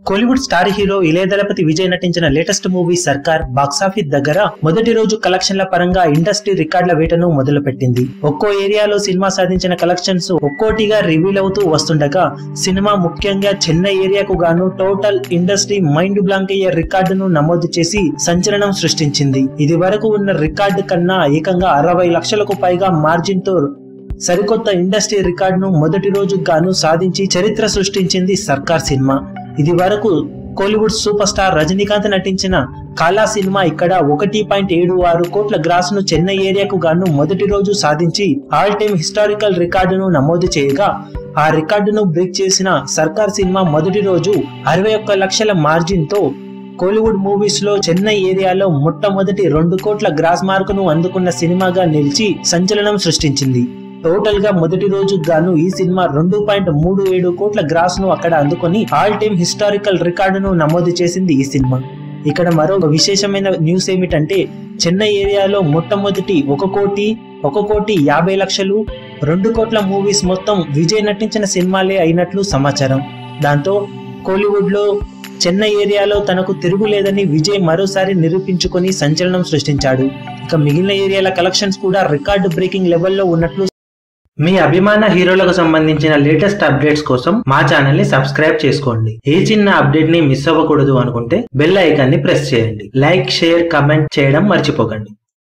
Kollywood star hero Ilayathalapathy Vijay నటించిన latest movie సర్కార్ box office దగ్గర మొదటి రోజు కలెక్షన్ల పరంగా ఇండస్ట్రీ రికార్డుల వేటను మొదలుపెట్టింది ఒక్కో ఏరియాలో సినిమా సాధించిన కలెక్షన్స్ ఒక్కోటిగా రివీల్ అవుతూ వస్తుండగా సినిమా ముఖ్యంగా చెన్నై ఏరియాకు గాను టోటల్ ఇండస్ట్రీ మైండ్ బ్లాంక్ అయ్యే రికార్డును నమోదు చేసి సంచలనం సృష్టించింది ఇది వరకు ఉన్న రికార్డు కన్నా ఏకంగా అరవై లక్షలకు పైగా మార్జిన్ తో సరికొత్త ఇండస్ట్రీ రికార్డును మొదటి రోజు గాను సాధించి చరిత్ర సృష్టించింది సర్కార్ సినిమా ఇది వరకు కోలీవుడ్ సూపర్ స్టార్ రజనీకాంత్ నటించిన కాలా సినిమా ఇక్కడ ఒకటి పాయింట్ ఏడు ఆరు కోట్ల గ్రాస్ ను చెన్నై ఏరియాకు గాను మొదటి రోజు సాధించి ఆల్ టైమ్ హిస్టారికల్ రికార్డును నమోదు చేయగా ఆ రికార్డును బ్రేక్ చేసిన సర్కార్ సినిమా మొదటి రోజు అరవై ఒక్క లక్షల మార్జిన్ తో కోలీవుడ్ మూవీస్ లో చెన్నై ఏరియాలో మొట్టమొదటి రెండు కోట్ల గ్రాస్ మార్కును అందుకున్న సినిమాగా నిలిచి సంచలనం సృష్టించింది టోటల్ గా మొదటి రోజు గాను ఈ సినిమా రెండు పాయింట్ మూడు ఏడు కోట్ల గ్రాస్ ను అక్కడ అందుకొని ఆల్ టైమ్ హిస్టారికల్ రికార్డును నమోదు చేసింది ఈ సినిమా ఇక్కడ మరో విశేషమైన న్యూస్ ఏమిటంటే చెన్నై ఏరియాలో మొట్టమొదటి ఒక కోటి ఒక కోటి యాభై లక్షలు రెండు కోట్ల మూవీస్ మొత్తం విజయ్ నటించిన సినిమాలే అయినట్లు సమాచారం దాంతో కోలీవుడ్ లో చెన్నై ఏరియాలో తనకు తిరుగులేదని విజయ్ మరోసారి నిరూపించుకొని సంచలనం సృష్టించాడు ఇక మిగిలిన ఏరియాల కలెక్షన్స్ కూడా రికార్డు బ్రేకింగ్ లెవెల్లో ఉన్నట్లు మీ అభిమాన హీరోలకు సంబంధించిన లేటెస్ట్ అప్డేట్స్ కోసం మా ఛానల్ ని సబ్స్క్రైబ్ చేసుకోండి ఏ చిన్న అప్డేట్ ని మిస్ అవ్వకూడదు అనుకుంటే బెల్ ఐకాన్ ని ప్రెస్ చేయండి లైక్ షేర్ కమెంట్ చేయడం మర్చిపోకండి